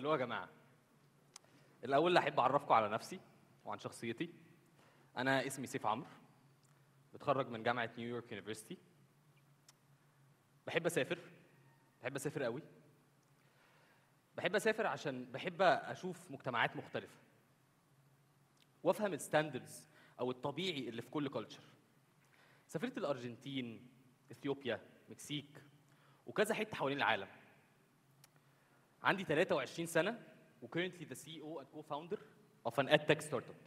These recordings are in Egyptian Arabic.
الو يا جماعه الاول احب اعرفكم على نفسي وعن شخصيتي انا اسمي سيف عمرو متخرج من جامعه نيويورك يونيفرسيتي بحب اسافر بحب اسافر قوي بحب اسافر عشان بحب اشوف مجتمعات مختلفه وافهم الستاندردز او الطبيعي اللي في كل كلتشر سافرت الارجنتين اثيوبيا مكسيك وكذا حته حوالين العالم عندي 23 سنه وكرنتلي ذا سي او اند كو فاوندر اوف ان اد تك ستارت اب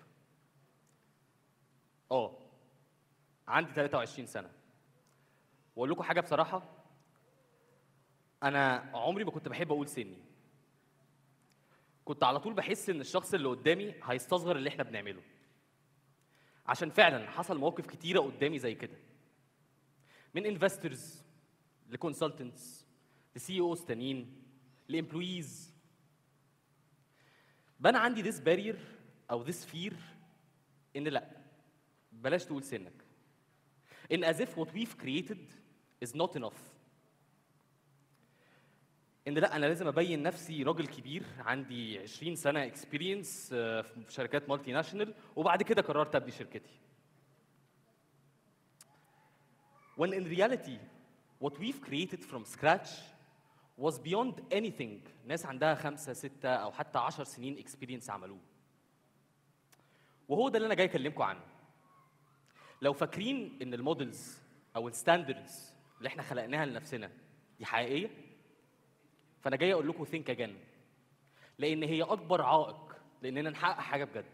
اه عندي 23 سنه واقول لكم حاجه بصراحه انا عمري ما كنت بحب اقول سني كنت على طول بحس ان الشخص اللي قدامي هيستصغر اللي احنا بنعمله عشان فعلا حصل مواقف كتيره قدامي زي كده من انفسترز لكونسلتنتس لسي اوز تانيين لامبلويز بقى عندي ذس بارير او ذس فير ان لا بلاش تقول سنك ان as if what we've created is not enough ان لا انا لازم ابين نفسي راجل كبير عندي 20 سنه اكسبيرينس في شركات مالتي ناشونال وبعد كده قررت ابني شركتي when in reality what we've created from scratch was beyond anything ناس عندها خمسة ستة أو حتى عشر سنين اكسبيرينس عملوه وهو ده اللي أنا جاي أكلمكم عنه لو فاكرين إن المودلز أو الستاندردز اللي إحنا خلقناها لنفسنا دي حقيقية فأنا جاي أقول لكم think again لأن هي أكبر عائق لأننا نحقق حاجة بجد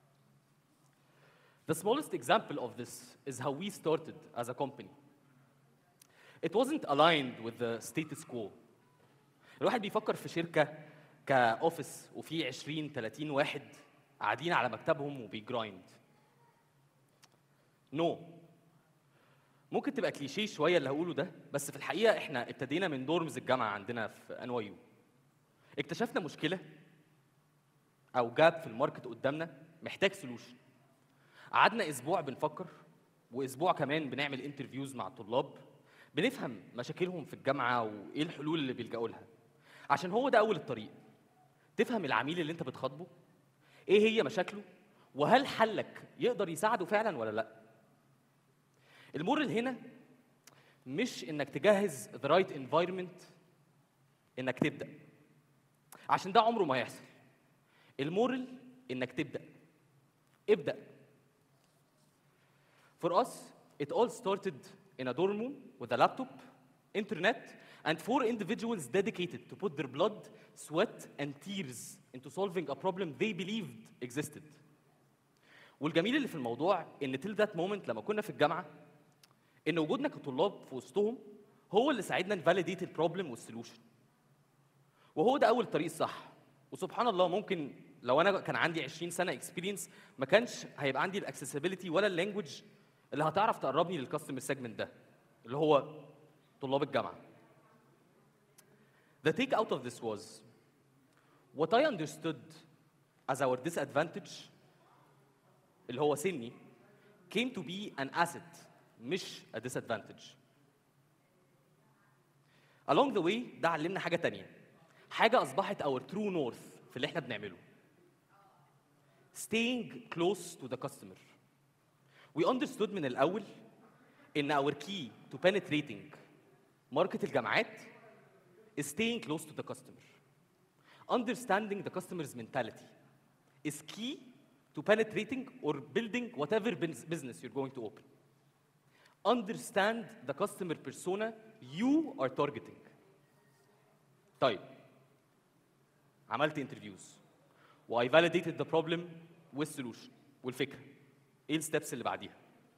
The smallest example of this is how we started as a company. It wasn't aligned with the status quo. الواحد بيفكر في شركة كأوفيس وفي 20 30 واحد قاعدين على مكتبهم وبيجرايند. نو. No. ممكن تبقى كليشيه شوية اللي هقوله ده بس في الحقيقة احنا ابتدينا من دورمز الجامعة عندنا في ان واي يو. اكتشفنا مشكلة أو جاب في الماركت قدامنا محتاج سولوشن. قعدنا اسبوع بنفكر واسبوع كمان بنعمل انترفيوز مع الطلاب بنفهم مشاكلهم في الجامعه وايه الحلول اللي بيلجأوا لها عشان هو ده اول الطريق تفهم العميل اللي انت بتخاطبه ايه هي مشاكله وهل حلك يقدر يساعده فعلا ولا لا المورل هنا مش انك تجهز the right environment انك تبدا عشان ده عمره ما يحصل المورل انك تبدا ابدا For us, it all started in a dorm room with a laptop, internet, and four individuals dedicated to put their blood, sweat, and tears into solving a problem they believed existed. والجميل اللي في الموضوع ان till that moment لما كنا في الجامعه ان وجودنا كطلاب في وسطهم هو اللي ساعدنا نفاليديت البروبلم والسولوشن. وهو ده اول طريق الصح. وسبحان الله ممكن لو انا كان عندي 20 سنه اكسبيرينس ما كانش هيبقى عندي الاكسسبيلتي ولا اللانجوج اللي هتعرف تقربني للكاستمر سيجمنت ده اللي هو طلاب الجامعه. The take out of this was what I understood as our disadvantage اللي هو سني came to be an asset مش a disadvantage. Along the way ده علمنا حاجة تانية. حاجة أصبحت our true north في اللي احنا بنعمله. Staying close to the customer. We understood من الأول إن our key to penetrating ماركت الجامعات is staying close to the customer. Understanding the customer's mentality is key to penetrating or building whatever bus- business you're going to open. Understand the customer persona you are targeting. طيب عملت انترفيوز و I validated the problem والسولوشن والفكره ايه الستبس اللي بعديها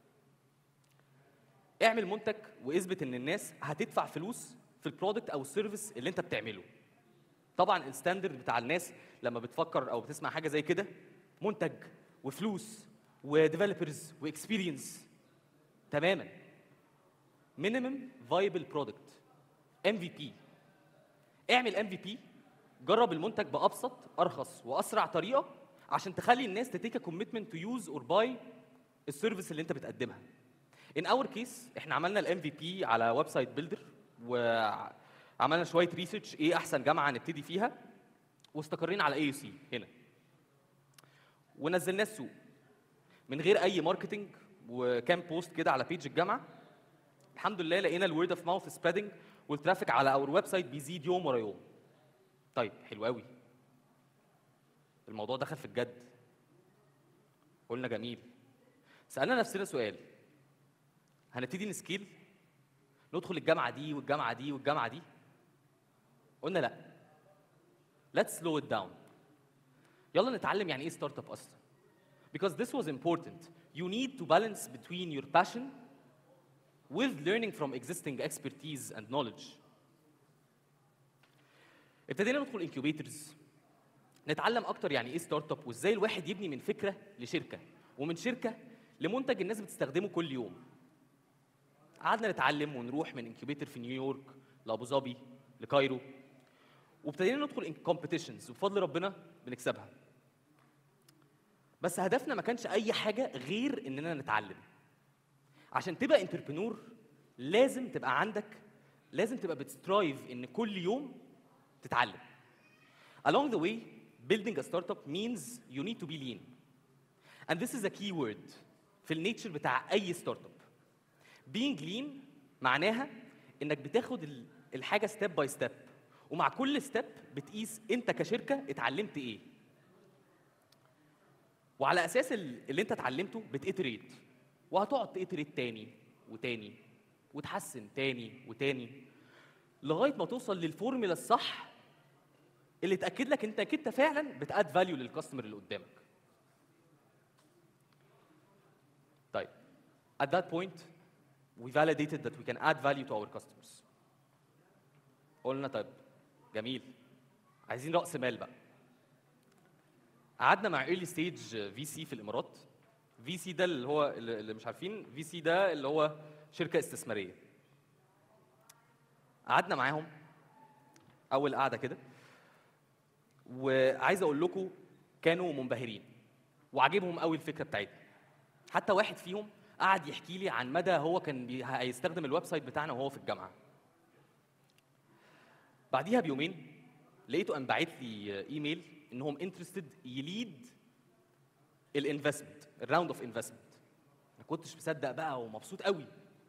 اعمل منتج واثبت ان الناس هتدفع فلوس في البرودكت او السيرفيس اللي انت بتعمله طبعا الستاندرد بتاع الناس لما بتفكر او بتسمع حاجه زي كده منتج وفلوس وديفلوبرز واكسبيرينس تماما مينيمم فايبل برودكت ام في بي اعمل ام في بي جرب المنتج بابسط ارخص واسرع طريقه عشان تخلي الناس تتيك كوميتمنت تو يوز اور باي السيرفيس اللي انت بتقدمها ان اور كيس احنا عملنا الام في بي على ويب سايت بيلدر وعملنا شويه ريسيرش ايه احسن جامعه نبتدي فيها واستقرينا على اي سي هنا ونزلناه السوق من غير اي ماركتنج وكام بوست كده على بيج الجامعه الحمد لله لقينا الورد اوف ماوث سبريدنج والترافيك على اور ويب سايت بيزيد يوم ورا يوم طيب حلو قوي الموضوع دخل في الجد قلنا جميل سالنا نفسنا سؤال هنبتدي نسكيل ندخل الجامعه دي والجامعه دي والجامعه دي قلنا لا let's slow it down يلا نتعلم يعني ايه ستارت اب اصلا because this was important you need to balance between your passion with learning from existing expertise and knowledge ابتدينا ندخل انكيوبيترز نتعلم اكتر يعني ايه ستارت اب وازاي الواحد يبني من فكره لشركه ومن شركه لمنتج الناس بتستخدمه كل يوم قعدنا نتعلم ونروح من انكيوبيتر في نيويورك لابو ظبي لكايرو وابتدينا ندخل ان كومبيتيشنز وبفضل ربنا بنكسبها بس هدفنا ما كانش اي حاجه غير اننا نتعلم عشان تبقى انتربرنور لازم تبقى عندك لازم تبقى بتسترايف ان كل يوم تتعلم along the way building a startup means you need to be lean and this is a key word في النيتشر بتاع اي ستارت اب being lean معناها انك بتاخد ال- الحاجه ستيب باي ستيب ومع كل ستيب بتقيس انت كشركه اتعلمت ايه وعلى اساس ال- اللي انت اتعلمته بتيتريت وهتقعد تيتريت تاني وتاني وتحسن تاني وتاني لغايه ما توصل للفورمولا الصح اللي تاكد لك انت انت فعلا بتاد فاليو للكاستمر اللي قدامك طيب at that point we validated that we can add value to our customers قلنا طيب جميل عايزين راس مال بقى قعدنا مع ايرلي ستيج في سي في الامارات في سي ده اللي هو اللي مش عارفين في سي ده اللي هو شركه استثماريه قعدنا معاهم اول قعده كده وعايز اقول لكم كانوا منبهرين وعجبهم قوي الفكره بتاعتنا حتى واحد فيهم قعد يحكي لي عن مدى هو كان بي- هيستخدم الويب سايت بتاعنا وهو في الجامعه بعديها بيومين لقيته قام باعت لي ايميل انهم انترستد يليد الانفستمنت الراوند اوف انفستمنت ما كنتش مصدق بقى ومبسوط قوي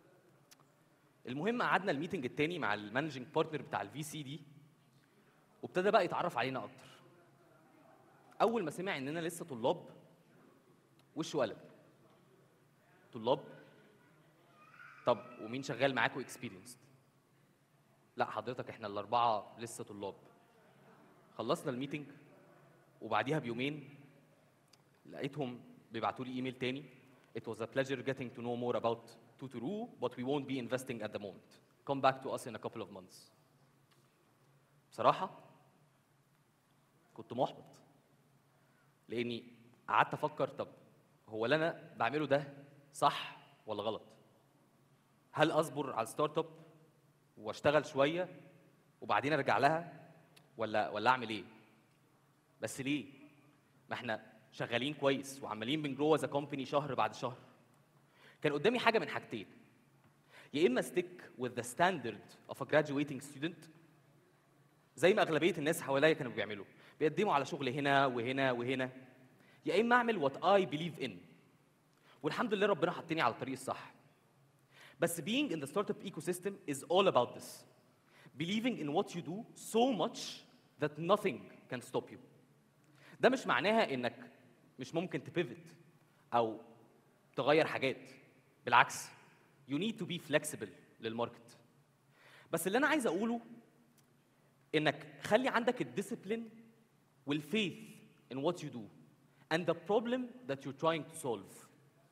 المهم قعدنا الميتنج التاني مع المانجنج بارتنر بتاع الفي سي دي وابتدى بقى يتعرف علينا اكتر اول ما سمع اننا لسه طلاب وشه قلب طلاب طب ومين شغال معاكم اكسبيرينسد لا حضرتك احنا الاربعه لسه طلاب خلصنا الميتنج وبعديها بيومين لقيتهم بيبعتوا لي ايميل تاني It was a pleasure getting to know more about Tuturu, but we won't be investing at the moment. Come back to us in a couple of months. بصراحة كنت محبط لأني قعدت أفكر طب هو اللي أنا بعمله ده صح ولا غلط؟ هل أصبر على الستارت اب واشتغل شوية وبعدين أرجع لها ولا ولا أعمل إيه؟ بس ليه؟ ما احنا شغالين كويس وعمالين بنجرو از كومباني شهر بعد شهر كان قدامي حاجه من حاجتين يا اما stick with the standard of a graduating student زي ما اغلبيه الناس حواليا كانوا بيعملوا بيقدموا على شغل هنا وهنا وهنا يا اما اعمل what I believe in والحمد لله ربنا حطني على الطريق الصح بس being in the startup ecosystem is all about this believing in what you do so much that nothing can stop you ده مش معناها انك مش ممكن تبيفت او تغير حاجات بالعكس you need to be flexible للماركت بس اللي انا عايز اقوله انك خلي عندك الديسيبلين والفيث in what you do and the problem that you're trying to solve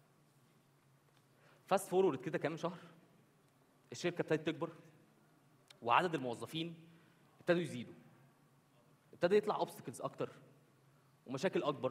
فاست فورورد كده كام شهر الشركه ابتدت تكبر وعدد الموظفين ابتدوا يزيدوا ابتدى يطلع اوبستكلز اكتر ومشاكل اكبر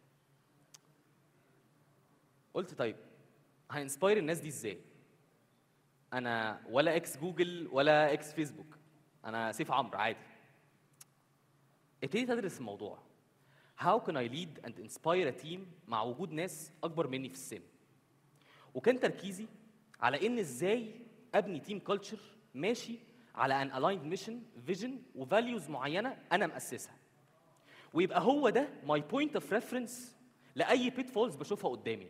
قلت طيب هانسباير الناس دي ازاي انا ولا اكس جوجل ولا اكس فيسبوك انا سيف عمرو عادي ابتديت ادرس الموضوع how can I lead and inspire a team مع وجود ناس اكبر مني في السن وكان تركيزي على ان ازاي ابني تيم كلتشر ماشي على ان aligned mission فيجن وفاليوز معينه انا مؤسسها ويبقى هو ده ماي بوينت اوف ريفرنس لاي بيت فولز بشوفها قدامي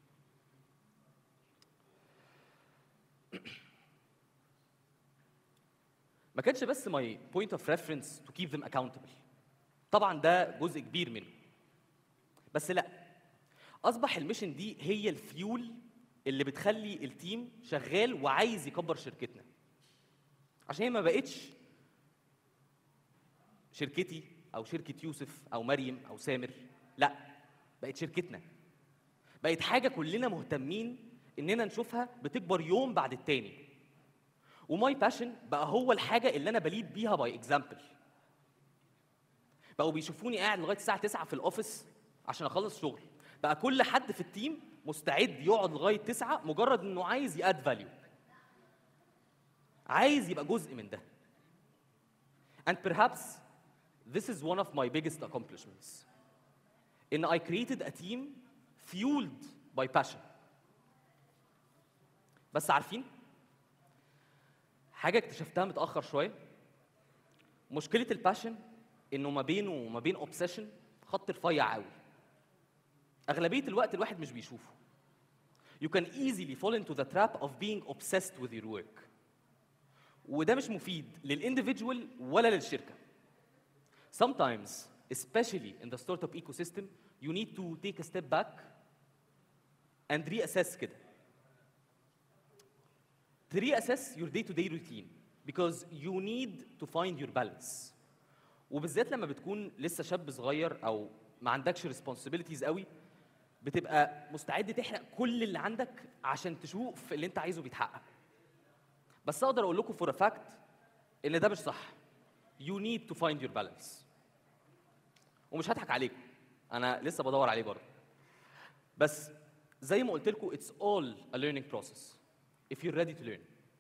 ما كانش بس ماي بوينت اوف ريفرنس تو كيب ذيم اكاونتبل طبعا ده جزء كبير منه بس لا اصبح الميشن دي هي الفيول اللي بتخلي التيم شغال وعايز يكبر شركتنا عشان هي ما بقتش شركتي او شركه يوسف او مريم او سامر لا بقت شركتنا بقت حاجه كلنا مهتمين اننا نشوفها بتكبر يوم بعد التاني وماي باشن بقى هو الحاجه اللي انا بليد بيها باي اكزامبل بقوا بيشوفوني قاعد لغايه الساعه 9 في الاوفيس عشان اخلص شغل بقى كل حد في التيم مستعد يقعد لغايه 9 مجرد انه عايز ياد فاليو عايز يبقى جزء من ده and perhaps this is one of my biggest accomplishments in I created a team fueled by passion بس عارفين حاجه اكتشفتها متاخر شويه مشكله الباشن انه ما بينه وما بين اوبسيشن خط رفيع قوي اغلبيه الوقت الواحد مش بيشوفه you can easily fall into the trap of being obsessed with your work وده مش مفيد للانديفيدوال ولا للشركه sometimes especially in the startup ecosystem you need to take a step back and reassess كده to reassess your day-to-day routine because you need to find your balance وبالذات لما بتكون لسه شاب صغير او ما عندكش responsibilities قوي بتبقى مستعد تحرق كل اللي عندك عشان تشوف اللي انت عايزه بيتحقق بس اقدر اقول لكم فور فاكت ان ده مش صح you need to find your balance ومش هضحك عليكم انا لسه بدور عليه برضه بس زي ما قلت لكم it's all a learning process if you're ready to learn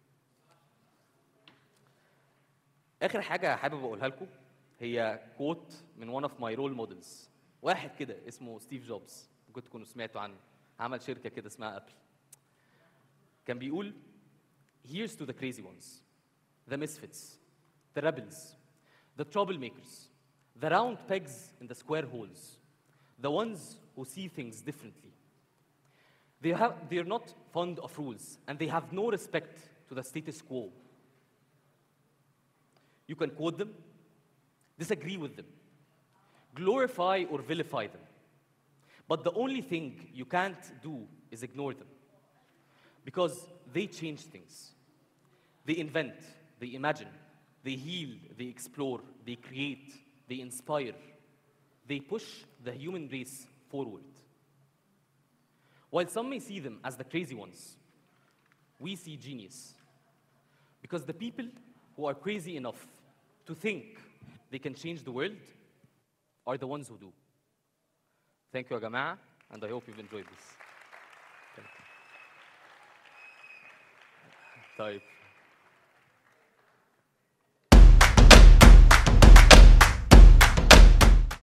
اخر حاجه حابب اقولها لكم هي كوت من one of my role models واحد كده اسمه ستيف جوبز ممكن تكونوا سمعتوا عنه عمل شركه كده اسمها ابل كان بيقول here's to the crazy ones the misfits the rebels the troublemakers the round pegs in the square holes the ones who see things differently they have they're not fond of rules and they have no respect to the status quo you can quote them disagree with them glorify or vilify them but the only thing you can't do is ignore them because they change things they invent they imagine they heal they explore they create they inspire they push the human race forward while some may see them as the crazy ones we see genius because the people who are crazy enough to think they can change the world are the ones who do thank you يا جماعة and I hope you've enjoyed this Thank you. طيب